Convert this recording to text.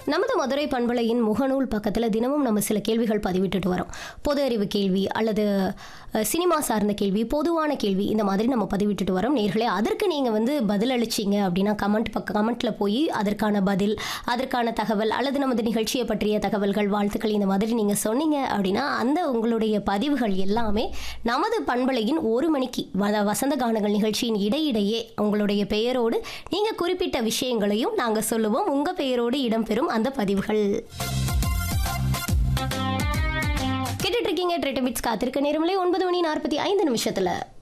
நமது மதுரை பண்பலையின் முகநூல் பக்கத்தில் தினமும் நம்ம சில கேள்விகள் பதிவிட்டுட்டு வரோம் பொது அறிவு கேள்வி அல்லது அஹ், சினிமா சார்ந்த கேள்வி பொதுவான கேள்வி இந்த மாதிரி நம்ம பதிவிட்டுட்டு வரோம் நேர்களே அதற்கு நீங்கள் வந்து பதில் அளிச்சிங்க அப்படின்னா கமெண்ட் பக்க கமெண்ட்டில் போய் அதற்கான பதில் அதற்கான தகவல் அல்லது நமது நிகழ்ச்சியை பற்றிய தகவல்கள் வாழ்த்துக்கள் இந்த மாதிரி நீங்கள் சொன்னீங்க அப்படின்னா அந்த உங்களுடைய பதிவுகள் எல்லாமே நமது பண்பலையின் ஒரு மணிக்கு வ- வசந்த கானங்கள் நிகழ்ச்சியின் இடையிடையே உங்களுடைய பெயரோடு நீங்கள் குறிப்பிட்ட விஷயங்களையும் நாங்கள் சொல்லுவோம் உங்கள் பெயரோடு இடம்பெறும் அந்த பதிவுகள் கேட்டுட்டு இருக்கீங்க ட்ரெட்டபிட்ஸ் காத்திருக்க நேரமில்லை ஒன்பது மணி நாற்பத்தி ஐந்து நிமிஷத்தில்